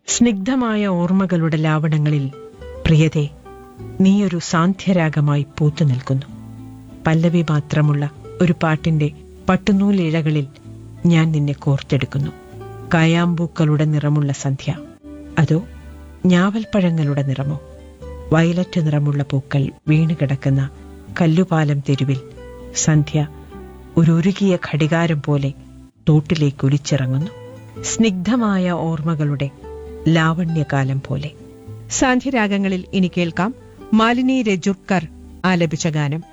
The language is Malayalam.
സ്നിഗ്ധമായ ഓർമ്മകളുടെ ലാവണങ്ങളിൽ പ്രിയതെ നീയൊരു സാന്ധ്യരാഗമായി പൂത്തു നിൽക്കുന്നു പല്ലവി മാത്രമുള്ള ഒരു പാട്ടിന്റെ പട്ടുനൂലിഴകളിൽ ഞാൻ നിന്നെ കോർത്തെടുക്കുന്നു കായാമ്പൂക്കളുടെ നിറമുള്ള സന്ധ്യ അതോ ഞാവൽപ്പഴങ്ങളുടെ നിറമോ വയലറ്റ് നിറമുള്ള പൂക്കൾ വീണുകിടക്കുന്ന കല്ലുപാലം തെരുവിൽ സന്ധ്യ ഒരു ഉരുകിയ ഘടികാരം പോലെ തോട്ടിലേക്ക് ഒലിച്ചിറങ്ങുന്നു സ്നിഗ്ധമായ ഓർമ്മകളുടെ ലാവണ്യകാലം പോലെ സാന്ധ്യരാഗങ്ങളിൽ ഇനി കേൾക്കാം മാലിനി രജുർക്കർ ആലപിച്ച ഗാനം